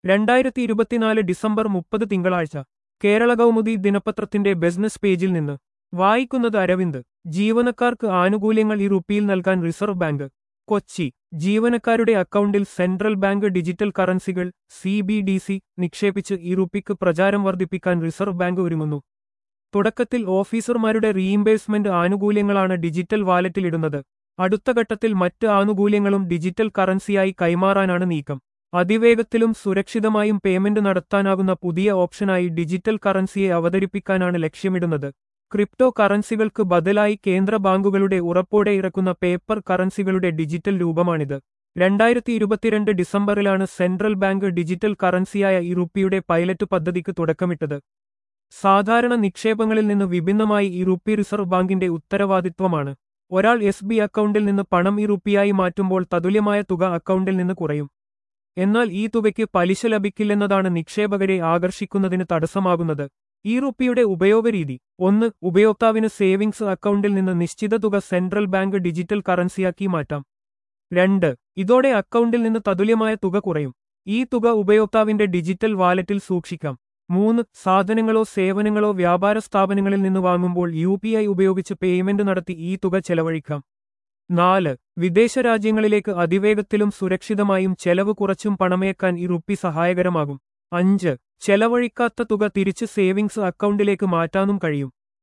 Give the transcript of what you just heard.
രണ്ടായിരത്തി ഇരുപത്തിനാല് ഡിസംബർ മുപ്പത് തിങ്കളാഴ്ച കേരള കൗമുദി ദിനപത്രത്തിന്റെ ബിസിനസ് പേജിൽ നിന്ന് വായിക്കുന്നത് അരവിന്ദ് ജീവനക്കാർക്ക് ആനുകൂല്യങ്ങൾ ഈ റുപ്പിയിൽ നൽകാൻ റിസർവ് ബാങ്ക് കൊച്ചി ജീവനക്കാരുടെ അക്കൗണ്ടിൽ central bank digital currencies C B D C നിക്ഷേപിച്ച് ഈ റുപ്പിക്ക് പ്രചാരം വർദ്ധിപ്പിക്കാൻ റിസർവ് ബാങ്ക് ഒരുങ്ങുന്നു തുടക്കത്തിൽ ഓഫീസർമാരുടെ റീഇംബേഴ്സ്മെന്റ് ആനുകൂല്യങ്ങളാണ് ഡിജിറ്റൽ വാലറ്റിലിടുന്നത് അടുത്ത ഘട്ടത്തിൽ മറ്റ് ആനുകൂല്യങ്ങളും ഡിജിറ്റൽ കറൻസിയായി കൈമാറാനാണ് നീക്കം അതിവേഗത്തിലും സുരക്ഷിതമായും പേയ്മെന്റ് നടത്താനാകുന്ന പുതിയ ഓപ്ഷനായി ഡിജിറ്റൽ കറൻസിയെ അവതരിപ്പിക്കാനാണ് ലക്ഷ്യമിടുന്നത് ക്രിപ്റ്റോ കറൻസികൾക്ക് ബദലായി കേന്ദ്ര ബാങ്കുകളുടെ ഉറപ്പോടെ ഇറക്കുന്ന പേപ്പർ കറൻസികളുടെ ഡിജിറ്റൽ രൂപമാണിത് രണ്ടായിരത്തി ഇരുപത്തിരണ്ട് ഡിസംബറിലാണ് സെൻട്രൽ ബാങ്ക് ഡിജിറ്റൽ കറൻസിയായ ഈ റുപ്പിയുടെ പൈലറ്റ് പദ്ധതിക്ക് തുടക്കമിട്ടത് സാധാരണ നിക്ഷേപങ്ങളിൽ നിന്ന് വിഭിന്നമായി ഈ റുപ്പി റിസർവ് ബാങ്കിന്റെ ഉത്തരവാദിത്വമാണ് ഒരാൾ എസ് ബി അക്കൗണ്ടിൽ നിന്ന് പണം ഈ റുപ്പിയായി മാറ്റുമ്പോൾ തതുല്യമായ തുക അക്കൗണ്ടിൽ നിന്ന് കുറയും എന്നാൽ ഈ തുകയ്ക്ക് പലിശ ലഭിക്കില്ലെന്നതാണ് നിക്ഷേപകരെ ആകർഷിക്കുന്നതിന് തടസ്സമാകുന്നത് ഈ റുപ്പിയുടെ ഉപയോഗരീതി ഒന്ന് ഉപയോക്താവിന് സേവിങ്സ് അക്കൗണ്ടിൽ നിന്ന് നിശ്ചിത തുക സെൻട്രൽ ബാങ്ക് ഡിജിറ്റൽ കറൻസിയാക്കി മാറ്റാം രണ്ട് ഇതോടെ അക്കൗണ്ടിൽ നിന്ന് തതുല്യമായ തുക കുറയും ഈ തുക ഉപയോക്താവിന്റെ ഡിജിറ്റൽ വാലറ്റിൽ സൂക്ഷിക്കാം മൂന്ന് സാധനങ്ങളോ സേവനങ്ങളോ വ്യാപാര സ്ഥാപനങ്ങളിൽ നിന്ന് വാങ്ങുമ്പോൾ യു പി ഐ ഉപയോഗിച്ച് പേയ്മെന്റ് നടത്തി ഈ തുക ചെലവഴിക്കാം നാല് വിദേശ രാജ്യങ്ങളിലേക്ക് അതിവേഗത്തിലും സുരക്ഷിതമായും ചെലവ് കുറച്ചും പണമയക്കാൻ ഈ റുപ്പി സഹായകരമാകും അഞ്ച് ചെലവഴിക്കാത്ത തുക തിരിച്ച് സേവിങ്സ് അക്കൗണ്ടിലേക്ക് മാറ്റാനും കഴിയും